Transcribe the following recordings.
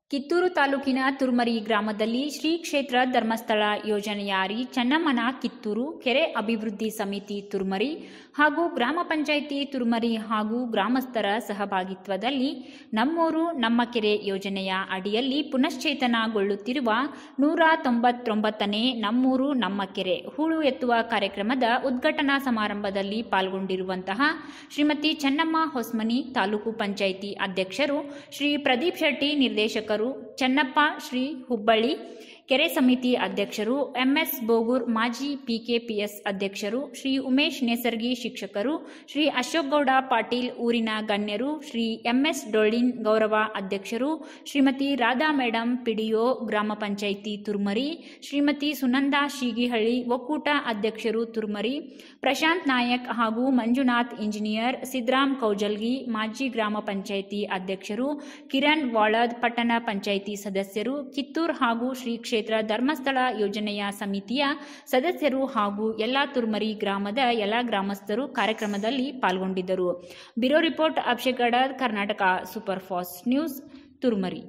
ಕಿತ್ತೂರು ತಾಲೂಕಿನ ತುರ್ಮರಿ ಗ್ರಾಮದಲ್ಲಿ ಶ್ರೀ ಕ್ಷೇತ್ರ ಧರ್ಮಸ್ಥಳ ಯೋಜನೆಯಾರಿ ಚನ್ನಮ್ಮನ ಕಿತ್ತೂರು ಕೆರೆ ಅಭಿವೃದ್ಧಿ ಸಮಿತಿ ತುರ್ಮರಿ ಹಾಗೂ ಗ್ರಾಮ ಪಂಚಾಯಿತಿ ತುರ್ಮರಿ ಹಾಗೂ ಗ್ರಾಮಸ್ಥರ ಸಹಭಾಗಿತ್ವದಲ್ಲಿ ನಮ್ಮೂರು ನಮ್ಮ ಕೆರೆ ಯೋಜನೆಯ ಅಡಿಯಲ್ಲಿ ಪುನಶ್ಚೇತನಗೊಳ್ಳುತ್ತಿರುವ ನೂರ ತೊಂಬತ್ತೊಂಬತ್ತನೇ ನಮ್ಮೂರು ನಮ್ಮ ಕೆರೆ ಹೂಳು ಎತ್ತುವ ಕಾರ್ಯಕ್ರಮದ ಉದ್ಘಾಟನಾ ಸಮಾರಂಭದಲ್ಲಿ ಪಾಲ್ಗೊಂಡಿರುವಂತಹ ಶ್ರೀಮತಿ ಚೆನ್ನಮ್ಮ ಹೊಸ್ಮನಿ ತಾಲೂಕು ಪಂಚಾಯಿತಿ ಅಧ್ಯಕ್ಷರು ಶ್ರೀ ಪ್ರದೀಪ್ ಶೆಟ್ಟಿ ನಿರ್ದೇಶಕರು ಚನ್ನಪ್ಪ ಶ್ರೀ ಹುಬ್ಬಳ್ಳಿ ಕೆರೆ ಸಮಿತಿ ಅಧ್ಯಕ್ಷರು ಎಂಎಸ್ ಬೋಗೂರ್ ಮಾಜಿ ಪಿಕೆಪಿಎಸ್ ಅಧ್ಯಕ್ಷರು ಶ್ರೀ ಉಮೇಶ್ ನೇಸರ್ಗಿ ಶಿಕ್ಷಕರು ಶ್ರೀ ಅಶೋಕ್ ಗೌಡ ಪಾಟೀಲ್ ಊರಿನ ಗಣ್ಯರು ಶ್ರೀ ಎಂಎಸ್ ಡೊಳ್ಳಿನ್ ಗೌರವ ಅಧ್ಯಕ್ಷರು ಶ್ರೀಮತಿ ರಾಧಾ ಮೇಡಂ ಪಿಡಿಒ ಗ್ರಾಮ ಪಂಚಾಯಿತಿ ತುರ್ಮರಿ ಶ್ರೀಮತಿ ಸುನಂದಾ ಶೀಗಿಹಳ್ಳಿ ಒಕ್ಕೂಟ ಅಧ್ಯಕ್ಷರು ತುರ್ಮರಿ ಪ್ರಶಾಂತ್ ನಾಯಕ್ ಹಾಗೂ ಮಂಜುನಾಥ್ ಇಂಜಿನಿಯರ್ ಸಿದ್ರಾಮ್ ಕೌಜಲ್ಗಿ ಮಾಜಿ ಗ್ರಾಮ ಪಂಚಾಯಿತಿ ಅಧ್ಯಕ್ಷರು ಕಿರಣ್ ವಾಳದ್ ಪಟ್ಟಣ ಪಂಚಾಯಿತಿ ಸದಸ್ಯರು ಕಿತ್ತೂರ್ ಹಾಗೂ ಶ್ರೀ ಕ್ಷೇತ್ರ ಧರ್ಮಸ್ಥಳ ಯೋಜನೆಯ ಸಮಿತಿಯ ಸದಸ್ಯರು ಹಾಗೂ ಎಲ್ಲಾ ತುರ್ಮರಿ ಗ್ರಾಮದ ಎಲ್ಲ ಗ್ರಾಮಸ್ಥರು ಕಾರ್ಯಕ್ರಮದಲ್ಲಿ ಪಾಲ್ಗೊಂಡಿದ್ದರು bureau report Abhishek Karnataka super fast news Turmari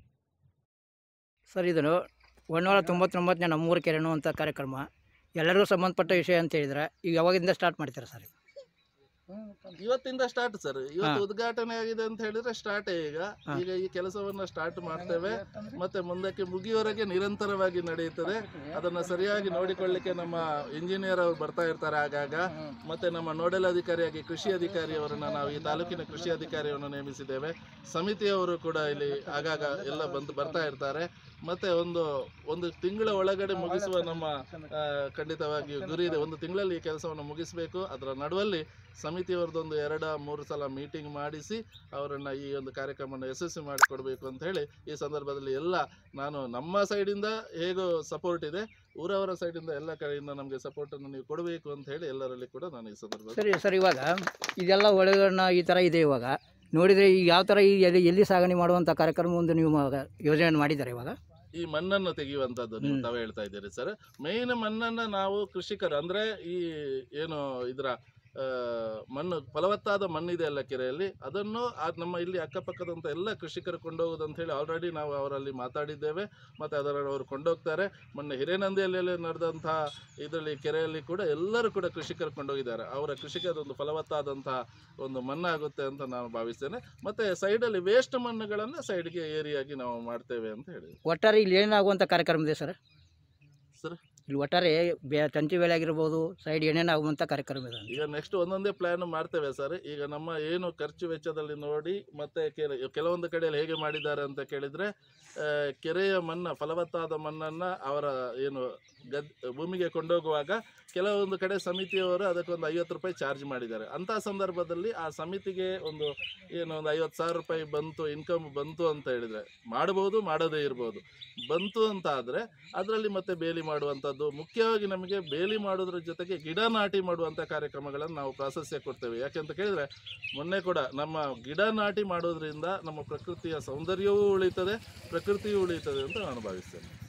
sir ಇದನ್ನು ಒಂದೂರ ತೊಂಬತ್ತೊಂಬತ್ತನೇ ನಮ್ಮೂರು ಕೆರೆನು ಅಂತ ಕಾರ್ಯಕ್ರಮ ಎಲ್ಲರಿಗೂ ಸಂಬಂಧಪಟ್ಟ ವಿಷಯ ಅಂತ ಹೇಳಿದ್ರೆ ಈಗ ಯಾವಾಗಿಂದ ಸ್ಟಾರ್ಟ್ ಮಾಡ್ತೀರಾ ಸರ್ ಇವತ್ತಿಂದ ಸ್ಟಾರ್ಟ್ ಸರ್ ಇವತ್ತು ಹಾ. ಉದ್ಘಾಟನೆ ಆಗಿದೆ ಅಂತ ಹೇಳಿದ್ರೆ ಸ್ಟಾರ್ಟ್ ಈಗ ಹಾ. ಈಗ ಈ ಕೆಲಸವನ್ನ ಸ್ಟಾರ್ಟ್ ಮಾಡ್ತೇವೆ ಮತ್ತೆ ಮುಂದಕ್ಕೆ ಮುಗಿಯುವವರೆಗೆ ನಿರಂತರವಾಗಿ ನಡೆಯುತ್ತದೆ ಅದನ್ನ ಸರಿಯಾಗಿ ನೋಡಿಕೊಳ್ಳಿಕ್ಕೆ ನಮ್ಮ ಇಂಜಿನಿಯರ್ ಅವರು ಬರ್ತಾ ಇರ್ತಾರೆ ಆಗಾಗ ಮತ್ತೆ ನಮ್ಮ ನೋಡೆಲ್ ಅಧಿಕಾರಿಯಾಗಿ ಕೃಷಿ ಅಧಿಕಾರಿಯವರನ್ನ ನಾವು ಈ ತಾಲೂಕಿನ ಕೃಷಿ ಅಧಿಕಾರಿಯನ್ನು ನೇಮಿಸಿದ್ದೇವೆ ಸಮಿತಿಯವರು ಕೂಡ ಇಲ್ಲಿ ಆಗಾಗ ಎಲ್ಲ ಬಂದು ಬರ್ತಾ ಇರ್ತಾರೆ ಮತ್ತೆ ಒಂದು ಒಂದು ತಿಂಗಳ ಒಳಗಡೆ ಮುಗಿಸುವ ನಮ್ಮ ಆ, ಖಂಡಿತವಾಗಿಯೂ ಗುರಿ ಇದೆ ಒಂದು ತಿಂಗಳಲ್ಲಿ ಈ ಕೆಲಸವನ್ನು ಮುಗಿಸಬೇಕು ಅದರ ನಡುವಲ್ಲಿ ಸಮಿತಿಯವರದೊಂದು ಎರಡ ಮೂರು ಸಲ ಮೀಟಿಂಗ್ ಮಾಡಿಸಿ ಅವರನ್ನ ಈ ಒಂದು ಕಾರ್ಯಕ್ರಮವನ್ನು ಯಶಸ್ವಿ ಮಾಡಿಕೊಡ್ಬೇಕು ಅಂತ ಹೇಳಿ ಈ ಸಂದರ್ಭದಲ್ಲಿ ಎಲ್ಲ ನಾನು ನಮ್ಮ ಸೈಡಿಂದ ಹೇಗೋ ಸಪೋರ್ಟ್ ಇದೆ ಊರವರ ಸೈಡಿಂದ ಎಲ್ಲ ಕಡೆಯಿಂದ ನಮಗೆ ಸಪೋರ್ಟನ್ನು ನೀವು ಕೊಡಬೇಕು ಅಂತ ಹೇಳಿ ಎಲ್ಲರಲ್ಲಿ ಕೂಡ ನಾನು ಈ ಸಂದರ್ಭದಲ್ಲಿ ಸರಿ ಸರ್ ಇವಾಗ ಇದೆಲ್ಲ ಒಳಗಡೆ ಈ ಥರ ಇದೆ ಇವಾಗ ನೋಡಿದರೆ ಈಗ ಯಾವ ಥರ ಈ ಎಲ್ಲಿ ಎಲ್ಲಿ ಸಾಗಣೆ ಮಾಡುವಂಥ ಕಾರ್ಯಕ್ರಮ ಒಂದು ನೀವು ಮ- ಯೋಜನೆ ಮಾಡಿದ್ದಾರೆ ಇವಾಗ ಈ ಮಣ್ಣನ್ನು ತೆಗೆಯುವಂತದ್ದು ನೀವು ಹ್ಮ್. ತಾವೇ ಹೇಳ್ತಾ ಇದ್ದೀರಿ ಸರ್ ಮೇನ್ ಮಣ್ಣನ್ನ ನಾವು ಕೃಷಿಕರು ಅಂದ್ರೆ ಈ ಏನು ಇದರ ಆ, ಮಣ್ಣು ಫಲವತ್ತಾದ ಮಣ್ಣಿದೆ ಅಲ್ಲ ಕೆರೆಯಲ್ಲಿ ಅದನ್ನು ಆ ನಮ್ಮ ಇಲ್ಲಿ ಅಕ್ಕಪಕ್ಕದಂತ ಎಲ್ಲ ಕೃಷಿಕರು ಕೊಂಡೋಗುದು ಅಂತ ಹೇಳಿ ಆಲ್ರೆಡಿ ನಾವು ಅವರಲ್ಲಿ ಮಾತಾಡಿದ್ದೇವೆ ಮತ್ತೆ ಅದರ ಅವರು ಕೊಂಡೋಗ್ತಾರೆ ಮೊನ್ನೆ ಹಿರೇನಂದಿಯಲ್ಲಿ ನಡೆದಂತಹ ಇದರಲ್ಲಿ ಕೆರೆಯಲ್ಲಿ ಕೂಡ ಎಲ್ಲರೂ ಕೂಡ ಕೃಷಿಕರು ಕೊಂಡೋಗಿದ್ದಾರೆ ಅವರ ಕೃಷಿಗೆ ಅದೊಂದು ಫಲವತ್ತಾದಂತಹ ಒಂದು ಮಣ್ಣಾಗುತ್ತೆ ಅಂತ ನಾನು ಭಾವಿಸ್ತೇನೆ ಮತ್ತೆ ಸೈಡಲ್ಲಿ ವೇಸ್ಟ್ ಮಣ್ಣುಗಳನ್ನು ಸೈಡ್ಗೆ ಏರಿಯಾಗಿ ನಾವು ಮಾಡ್ತೇವೆ ಅಂತ ಹೇಳಿ ಒಟ್ಟಾರೆ ಇಲ್ಲಿ ಏನಾಗುವಂಥ ಕಾರ್ಯಕ್ರಮ ಇದೆ ಸರ್ ಸರ್? ಇಲ್ಲಿ ಒಟ್ಟಾರೆ ಬೇ ತಂತಿ ಬೇಳೆ ಆಗಿರ್ಬೋದು ಸೈಡ್ ಏನೇನು ಆಗುವಂಥ ಕಾರ್ಯಕ್ರಮ ಇದೆ ಅಂತ. ಈಗ ನೆಕ್ಸ್ಟ್ ಒಂದೊಂದೇ ಪ್ಲಾನ್ ಮಾಡ್ತೇವೆ ಸರ್ ಈಗ ನಮ್ಮ ಏನು ಖರ್ಚು ವೆಚ್ಚದಲ್ಲಿ ನೋಡಿ ಮತ್ತೆ ಕೆರೆ ಕೆಲವೊಂದು ಕಡೆಯಲ್ಲಿ ಹೇಗೆ ಮಾಡಿದ್ದಾರೆ ಅಂತ ಕೇಳಿದ್ರೆ ಆ, ಕೆರೆಯ ಮಣ್ಣ ಫಲವತ್ತಾದ ಮಣ್ಣನ್ನ ಅವರ ಏನು ಗದ್ ಭೂಮಿಗೆ ಕೊಂಡೋಗುವಾಗ ಕೆಲವೊಂದು ಕಡೆ ಸಮಿತಿಯವರು ಅದಕ್ಕೊಂದು ಐವತ್ತು ರೂಪಾಯಿ ಚಾರ್ಜ್ ಮಾಡಿದ್ದಾರೆ ಅಂತಹ ಸಂದರ್ಭದಲ್ಲಿ ಆ ಸಮಿತಿಗೆ ಒಂದು ಏನು ಒಂದು ಐವತ್ತು ಸಾವಿರ ರೂಪಾಯಿ ಬಂತು ಇನ್ಕಮ್ ಬಂತು ಅಂತ ಹೇಳಿದ್ರೆ ಮಾಡಬಹುದು ಮಾಡದೇ ಇರ್ಬೋದು ಬಂತು ಅಂತ ಆದರೆ ಅದರಲ್ಲಿ ಮತ್ತೆ ಬೇಲಿ ಮಾಡುವಂಥದ್ದು ಮುಖ್ಯವಾಗಿ ನಮಗೆ ಬೇಲಿ ಮಾಡೋದ್ರ ಜೊತೆಗೆ ಗಿಡ ನಾಟಿ ಮಾಡುವಂಥ ಕಾರ್ಯಕ್ರಮಗಳನ್ನು ನಾವು ಪ್ರಾಶಸ್ತ್ಯ ಕೊಡ್ತೇವೆ ಯಾಕೆಂತ ಕೇಳಿದ್ರೆ ಮೊನ್ನೆ ಕೂಡ ನಮ್ಮ ಗಿಡ ನಾಟಿ ಮಾಡೋದ್ರಿಂದ ನಮ್ಮ ಪ್ರಕೃತಿಯ ಸೌಂದರ್ಯವೂ ಉಳಿತದೆ ಪ್ರಕೃತಿಯೂ ಉಳಿತದೆ ಅಂತ ನಾನು ಭಾವಿಸ್ತೇನೆ